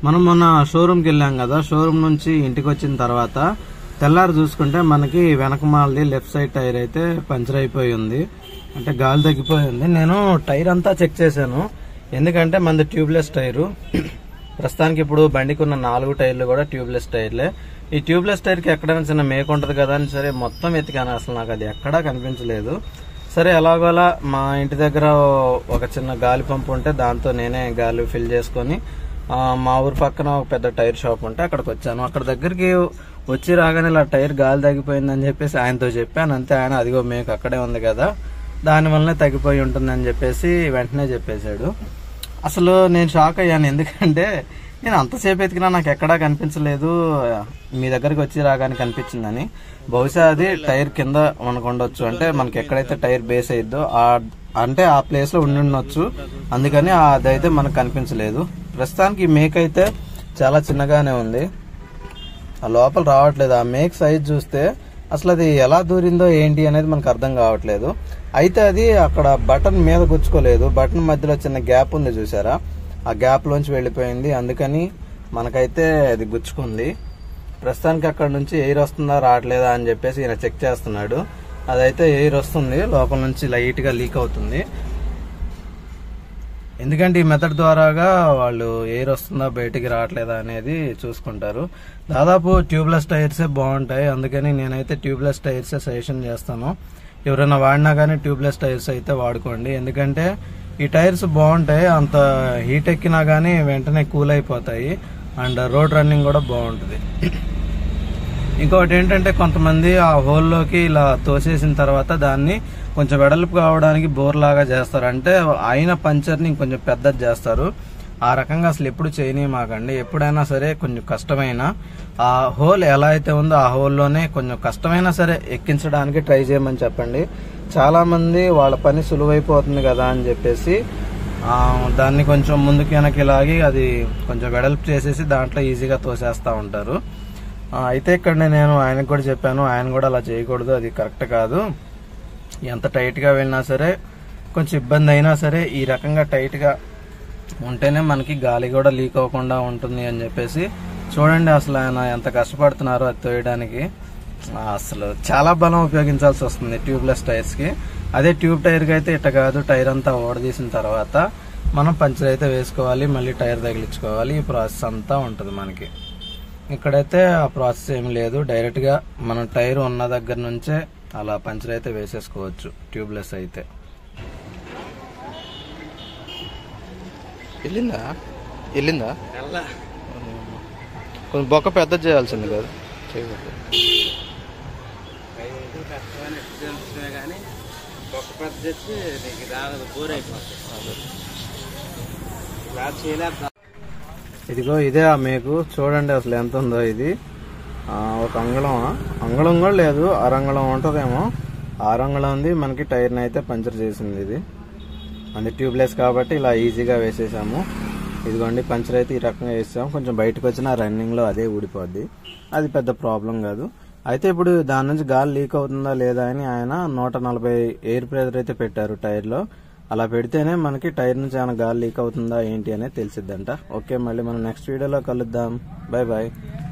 మనం మొన్న షోరూమ్కి వెళ్ళాం కదా షోరూమ్ నుంచి ఇంటికి వచ్చిన తర్వాత తెల్లారి చూసుకుంటే మనకి వెనకమాలది లెఫ్ట్ సైడ్ టైర్ అయితే పంచర్ అయిపోయి ఉంది అంటే గాలి తగ్గిపోయి ఉంది నేను టైర్ అంతా చెక్ చేశాను ఎందుకంటే మనది ట్యూబ్లెస్ టైరు ప్రస్తుతానికి ఇప్పుడు బండికి ఉన్న నాలుగు టైర్లు కూడా ట్యూబ్లెస్ టైర్లే ఈ ట్యూబ్లెస్ టైర్కి ఎక్కడైనా చిన్న మేక ఉంటుంది కదా అని సరే మొత్తం ఎత్తికాను అసలు నాకు అది ఎక్కడా కనిపించలేదు సరే ఎలాగోలా మా ఇంటి దగ్గర ఒక చిన్న గాలి పంపు ఉంటే దాంతో నేనే గాలి ఫిల్ చేసుకొని ఆ, మా ఊరు పక్కన ఒక పెద్ద టైర్ షాప్ ఉంటే అక్కడికి వచ్చాను అక్కడ దగ్గరికి వచ్చి రాగానే ఇలా టైర్ గాలి తగ్గిపోయిందని చెప్పేసి ఆయనతో చెప్పాను అంతే ఆయన అదిగో మేకు అక్కడే ఉంది కదా దానివల్లనే తగ్గిపోయి ఉంటుందని చెప్పేసి వెంటనే చెప్పేశాడు అసలు నేను షాక్ అయ్యాను ఎందుకంటే నేను అంతసేపు ఎతికినా నాకు ఎక్కడా కనిపించలేదు మీ దగ్గరికి వచ్చి రాగానే కనిపించిందని బహుశా అది టైర్ కింద మనకు ఉండొచ్చు అంటే మనకి ఎక్కడైతే టైర్ బేస్ అయ్యిద్దో ఆ అంటే ఆ ప్లేస్ లో ఉండి ఉండొచ్చు అందుకని అదైతే మనకు కనిపించలేదు ప్రస్తుతానికి ఈ మేక్ అయితే చాలా చిన్నగానే ఉంది ఆ లోపల రావట్లేదు ఆ మేక్ సైజ్ చూస్తే అసలు అది ఎలా దూరిందో ఏంటి అనేది మనకు అర్థం కావట్లేదు అయితే అది అక్కడ బటన్ మీద గుచ్చుకోలేదు బటన్ మధ్యలో చిన్న గ్యాప్ ఉంది చూసారా ఆ గ్యాప్ లోంచి వెళ్ళిపోయింది అందుకని మనకైతే అది గుచ్చుకుంది ప్రస్తుతానికి అక్కడ నుంచి ఎయిర్ వస్తుందా రావట్లేదా అని చెప్పేసి ఈయన చెక్ చేస్తున్నాడు అదైతే ఎయిర్ వస్తుంది లోపల నుంచి లైట్ గా లీక్ అవుతుంది ఎందుకంటే ఈ మెథడ్ ద్వారాగా వాళ్ళు ఎయిర్ వస్తుందా బయటికి రావట్లేదా అనేది చూసుకుంటారు దాదాపు ట్యూబ్లెస్ టైర్సే బాగుంటాయి అందుకని నేనైతే ట్యూబ్లెస్ టైర్సే సజెషన్ చేస్తాను ఎవరైనా వాడినా కానీ ట్యూబ్లెస్ టైర్స్ అయితే వాడుకోండి ఎందుకంటే ఈ టైర్స్ బాగుంటాయి అంత హీట్ ఎక్కినా కానీ వెంటనే కూల్ అయిపోతాయి అండ్ రోడ్ రన్నింగ్ కూడా బాగుంటుంది ఇంకొకటి ఏంటంటే కొంతమంది ఆ హోల్లోకి ఇలా తోసేసిన తర్వాత దాన్ని కొంచెం వెడల్పు కావడానికి బోర్ లాగా చేస్తారు అంటే అయిన పంచర్ని ఇంకొంచెం పెద్దది చేస్తారు ఆ రకంగా అసలు ఎప్పుడు చేయనీయమాకండి ఎప్పుడైనా సరే కొంచెం కష్టమైన ఆ హోల్ ఎలా అయితే ఉందో ఆ హోల్లోనే కొంచెం కష్టమైనా సరే ఎక్కించడానికి ట్రై చేయమని చెప్పండి చాలా మంది వాళ్ళ పని సులువైపోతుంది కదా అని చెప్పేసి ఆ, దాన్ని కొంచెం ముందుకు వెనక్కి లాగి అది కొంచెం వెడల్పు చేసేసి దాంట్లో ఈజీగా తోసేస్తా ఉంటారు ఆ, అయితే ఇక్కడ నేను ఆయనకు కూడా చెప్పాను ఆయన కూడా అలా చేయకూడదు అది కరెక్ట్ కాదు ఎంత టైట్ గా వెళ్ళినా సరే కొంచెం ఇబ్బంది అయినా సరే ఈ రకంగా టైట్ గా ఉంటేనే మనకి గాలి కూడా లీక్ అవ్వకుండా ఉంటుంది అని చెప్పేసి చూడండి అసలు ఆయన ఎంత కష్టపడుతున్నారో అది తోయడానికి ఆ, అసలు చాలా బలం ఉపయోగించాల్సి వస్తుంది ట్యూబ్లెస్ టైర్స్ కి అదే ట్యూబ్ టైర్ కి అయితే ఇట్ట కాదు టైర్ అంతా ఓడదీసిన తర్వాత మనం పంచర్ అయితే వేసుకోవాలి మళ్ళీ టైర్ తగిలించుకోవాలి ఈ ప్రాసెస్ అంతా ఉంటుంది మనకి ఇక్కడైతే ఆ ప్రాసెస్ ఏం లేదు డైరెక్ట్ గా మనం టైర్ ఉన్న దగ్గర నుంచే అలా పంచర్ అయితే వేసేసుకోవచ్చు ట్యూబ్లెస్ అయితే వెళ్ళిందా వెళ్ళిందా కొంచెం బొక్క పెద్ద చేయాల్సింది కదా చేయకూడదు కానీ ఒక పెద్ద తెచ్చి నీకు రాదు బోర్ అయిపోతుంది ఇలా చేయలేదు ఇదిగో ఇదే ఆ మేకు చూడండి అసలు ఎంత ఉందో ఇది ఆ, ఒక అంగళం అంగళం కూడా లేదు అరంగళం ఉంటుందేమో ఆరంగళం ఉంది మనకి టైర్ని అయితే పంచర్ చేసింది ఇది అది ట్యూబ్లెస్ కాబట్టి ఇలా ఈజీగా వేసేసాము ఇదిగోండి పంచర్ అయితే ఈ రకంగా వేసాము కొంచెం బయటకు వచ్చిన రన్నింగ్ లో అదే ఊడిపోద్ది అది పెద్ద ప్రాబ్లం కాదు అయితే ఇప్పుడు దాని నుంచి గాలి లీక్ అవుతుందా లేదా అని ఆయన నూట నలభై ఎయిర్ ప్రెజర్ అయితే పెట్టారు టైర్ లో అలా పెడితేనే మనకి టైర్ నుంచి ఏమైనా గాలి లీక్ అవుతుందా ఏంటి అనేది తెలిసిద్దంట ఓకే మళ్ళీ మనం నెక్స్ట్ వీడియోలో కలుద్దాం బాయ్ బాయ్